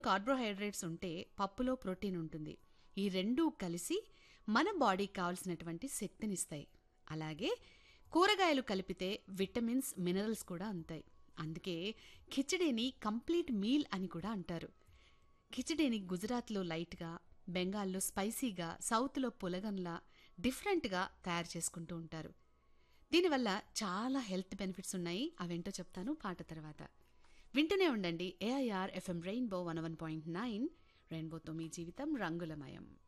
carbohydrates ఉంటే పప్పులో protein ఉంటుంది ఈ రెండూ కలిసి మన బాడీకి కావాల్సినటువంటి శక్తినిస్తాయి అలాగే కూరగాయలు కలిపితే విటమిన్స్ మినరల్స్ కూడా అందుతాయి అందుకే ఖిచడీని కంప్లీట్ మీల్ అని కూడా అంటారు ఖిచడీని గుజరాత్లో లైట్గా బెంగాల్లో స్పైసీగా సౌత్లో పులగంలా డిఫరెంట్గా తయారు చేసుకుంటూ ఉంటారు దీనివల్ల చాలా హెల్త్ బెనిఫిట్స్ ఉన్నాయి అవేంటో చెప్తాను పాట తర్వాత వింటూనే ఉండండి AIR FM rainbow one one point nine రెయిన్బోతో మీ జీవితం రంగులమయం